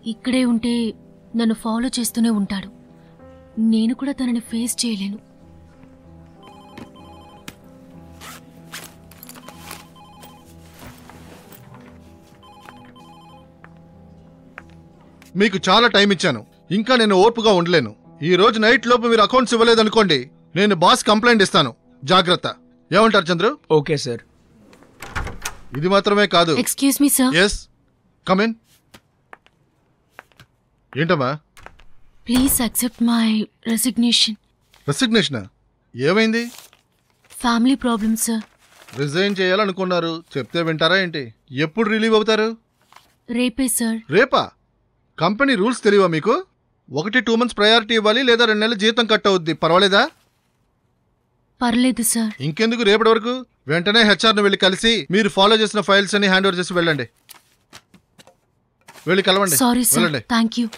ఇక్కడే ఉంటే నన్ను ఫాలో చేస్తూనే ఉంటాడు నేను కూడా తనని ఫేస్ చేయలేను మీకు చాలా టైం ఇచ్చాను ఇంకా నేను ఓర్పుగా ఉండలేను ఈ రోజు నైట్ లోపు మీరు అకౌంట్స్ ఇవ్వలేదనుకోండి నేను బాస్ కంప్లైంట్ ఇస్తాను జాగ్రత్త ఏమంటారు చంద్రు ఓకే సార్ ఇది మాత్రమే కాదు excuse me sir yes come in ఏంటమ్మా please accept my resignation resignation ఏమైంది ఫ్యామిలీ ప్రాబ్లమ్ సార్ రిజైన్ చేయాలనుకున్నారు చెప్తే వింటారా ఏంటి ఎప్పుడు రిలీవ్ అవుతారు రేపే సార్ రేపా కంపెనీ రూల్స్ తెలియవా మీకు ఒకటి టూ మంత్స్ ప్రయారిటీ ఇవ్వాలి లేదా రెండు నెలలు జీతం కట్ అవుద్ది పర్వాలేదా పర్లేదు సార్ ఇంకెందుకు రేపటి వరకు వెంటనే హెచ్ఆర్ను వెళ్ళి కలిసి మీరు ఫాలో చేసిన ఫైల్స్ అని హ్యాండ్ ఓవర్ చేసి వెళ్ళండి వెళ్ళి కలవండి సారీ సార్ వెళ్ళండి థ్యాంక్ యూ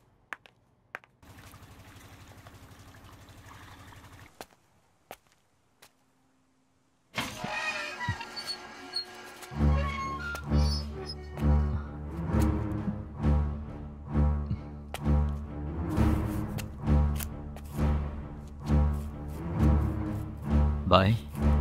బాయ్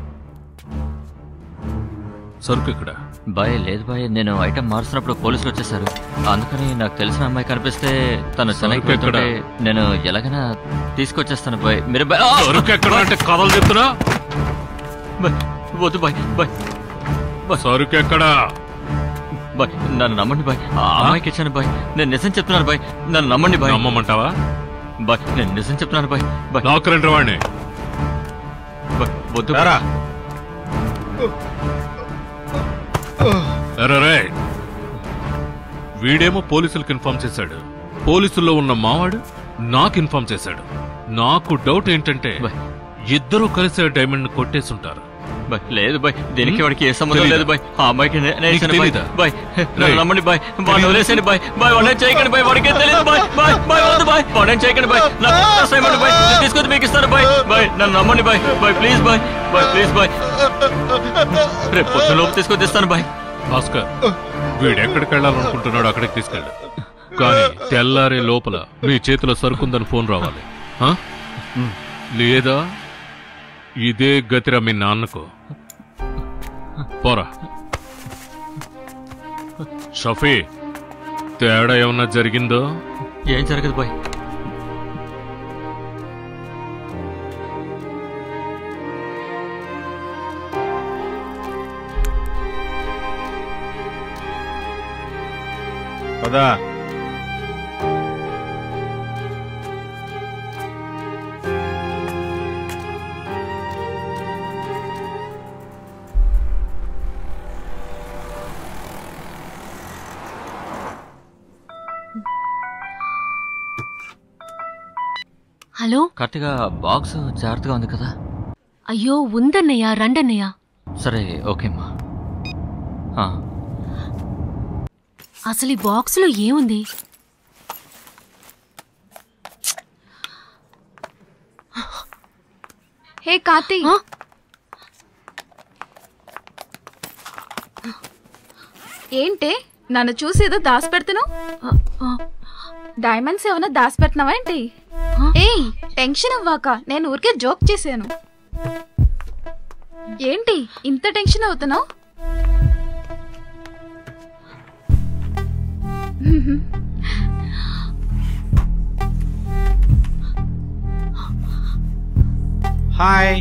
సరుకు ఇక్కడ బాయ్ లేదు బాయ్ నేను ఐటమ్ మారుస్తున్నప్పుడు పోలీసులు వచ్చేసారు అందుకని నాకు తెలిసిన అమ్మాయి కనిపిస్తే తను చెన్నైకి సరుకు ఎక్కడ? వెళ్తుంటే నేను ఎలాగైనా తీసుకొచ్చేస్తాను బాయ్ మీరు బాయ్ ఆ! సరుకు ఎక్కడ అంటే కథలు చెప్తున్నా బాయ్, వద్దు బాయ్ బాయ్ సరుకు ఎక్కడ బాయ్ నన్ను నమ్మండి బాయ్ ఆ అమ్మాయికి ఇచ్చాను బాయ్ నేను నిజం చెప్తున్నాను బాయ్ నన్ను నమ్మండి బాయ్ నమ్మమంటావా బాయ్ నేను నిజం చెప్తున్నాను బాయ్ బాయ్ నాకు రెండు వాడిని బాయ్, వద్దు రారా. ఎరా రే వీడేమో పోలీసులకు ఇన్ఫార్మ్ చేశాడు పోలీసుల్లో ఉన్న మావాడు నాకు ఇన్ఫార్మ్ చేశాడు నాకు డౌట్ ఏంటంటే బాయ్. ఇద్దరూ కలిసి డైమండ్ కొట్టేసుంటారు బాయ్ లేదు బాయ్ దీనికి హ్మ్? వాడికి ఏ సంబంధం తెలీదా? లేదు బాయ్ ఆ అమ్మాయికి నే- నేను నీకు ఇచ్చాను బాయ్ తెలీదా? బాయ్ నన్ను రేయ్. నమ్మండి బాయ్ వాడిని తెలీదా? వదిలేసండి బాయ్ బాయ్ వాడిని చేయకండి బాయ్ వాడికి ఏం తెలియదు బాయ్ బాయ్ బాయ్ వద్దు బాయ్ వాడిని చేయకండి బాయ్ నాకు అసైన్మెంట్ బాయ్ నేను తీసుకొచ్చి మీకు ఇస్తాను బాయ్ బాయ్ నన్ను నమ్మండి boy boy please boy boy please boy రేపు పొద్దున లోపు తీసుకొచ్చి ఇస్తాను బాయ్ భాస్కర్ వీడు ఎక్కడికి వెళ్ళాలనుకుంటున్నాడు అక్కడికి తీసుకెళ్ళు కానీ తెల్లారే లోపల మీ చేతిలో సరుకుందని ఫోన్ రావాలి ఆ? లేదా ఇదే గతిరా మీ నాన్నకు పోరా షఫీ తేడా ఏమన్నా జరిగిందో ఏం జరగదు బాయ్ పదా హలో కరెక్ట్గా బాక్స్ జాగ్రత్తగా ఉంది కదా అయ్యో ఉందన్నయ్య రండన్నయ్య సరే ఓకే అమ్మా ఆ, అసలు ఈ బాక్స్లో ఏముంది హే కార్తీ ఆ? ఏంటే నన్ను చూసి ఏదో దాసి పెడుతున్నావు ఆ, ఆ, డైమండ్స్ ఏమైనా దాసి పెట్టినావా ఏంటి ఏయ్ టెన్షన్ అవ్వాక నేను ఊరికే జోక్ చేశాను ఏంటి ఇంత టెన్షన్ అవుతున్నావు హాయ్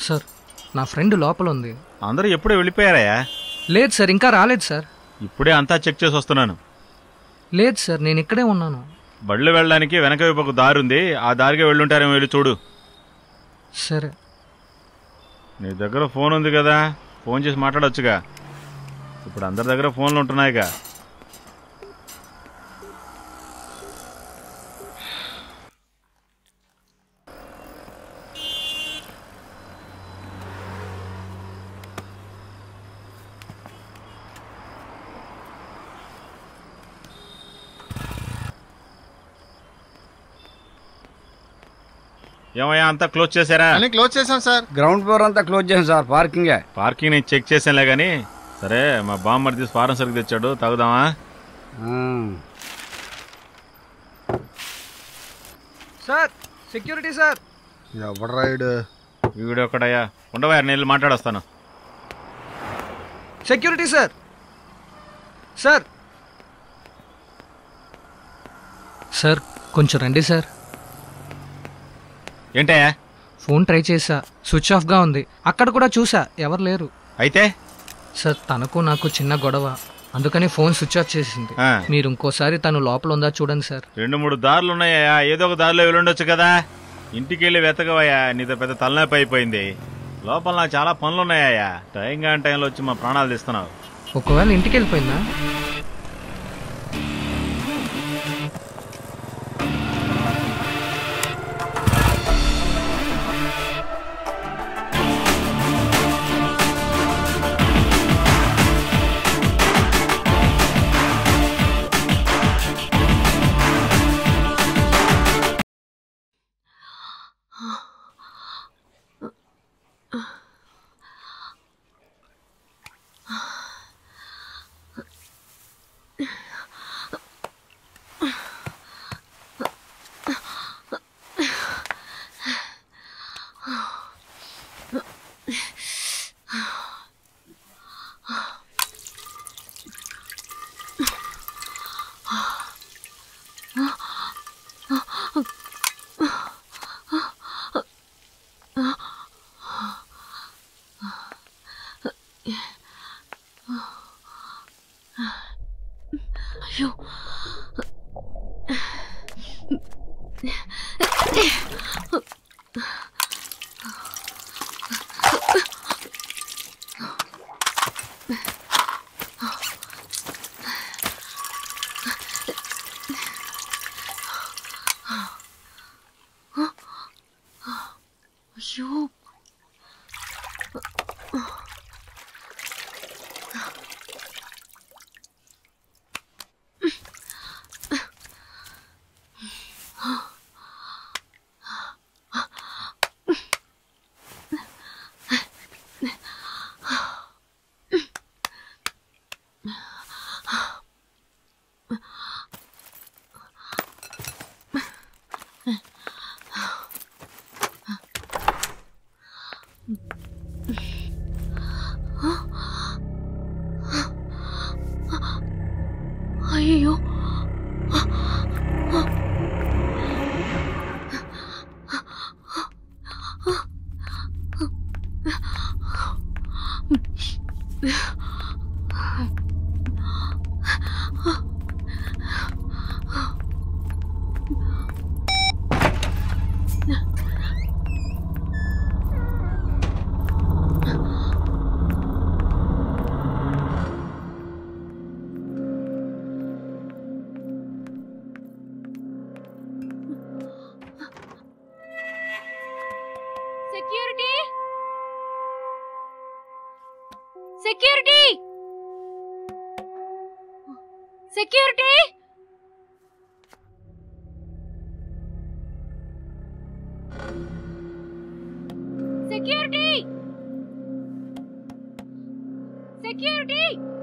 సార్ నా ఫ్రెండ్ లోపల ఉంది అందరూ ఎప్పుడే వెళ్ళిపోయారయ్యా లేదు సార్ ఇంకా రాలేదు సార్ ఇప్పుడే అంతా చెక్ చేసి వస్తున్నాను లేదు సార్ నేను ఇక్కడే ఉన్నాను బళ్ళు వెళ్ళడానికి వెనక వైపు ఒక దారి ఉంది ఆ దారిగా వెళ్ళుంటారేమో వెళ్ళి చూడు సరే నీ దగ్గర ఫోన్ ఉంది కదా ఫోన్ చేసి మాట్లాడొచ్చుగా ఇప్పుడు అందరి దగ్గర ఫోన్లు ఉంటున్నాయిగా ఏమయ్యా అంతా క్లోజ్ చేశారా అన్ని క్లోజ్ చేశాం సార్ గ్రౌండ్ ఫ్లోర్ అంతా క్లోజ్ చేసాం సార్ పార్కింగే పార్కింగ్ నేను చెక్ చేశానులే కానీ సరే మా బామ్మర్ తీసి ఫారెన్ సరుకు తెచ్చాడు తాగుదామా ఆ. సార్ సెక్యూరిటీ సార్ ఎవడు రైడ్ వీడు ఒక్కడయ్యా ఉండవా నేను వెళ్ళి మాట్లాడొస్తాను సెక్యూరిటీ సార్ సార్ సార్ కొంచెం రండి సార్ ఏంటయ్యా ఫోన్ ట్రై చేసా స్విచ్ ఆఫ్గా ఉంది అక్కడ కూడా చూసా ఎవరు లేరు అయితే సార్ తనకు నాకు చిన్న గొడవ అందుకని ఫోన్ స్విచ్ ఆఫ్ చేసింది ఆ. మీరు ఇంకోసారి తను లోపల ఉందా చూడండి సార్ రెండు మూడు దారులు ఉన్నాయా ఏదో ఒక దారిలో వెళ్ళుండొచ్చు కదా ఇంటికి వెళ్ళి వెతకవయ్యా నీతో పెద్ద తలనొప్పి అయిపోయింది లోపల నాకు చాలా పనులు ఉన్నాయా టైం కాని టైంలో వచ్చి మా ప్రాణాలు తీస్తున్నావు ఒకవేళ ఇంటికి వెళ్ళిపోయిందా అయ్యో అయ్యో అయ్యో security security security security security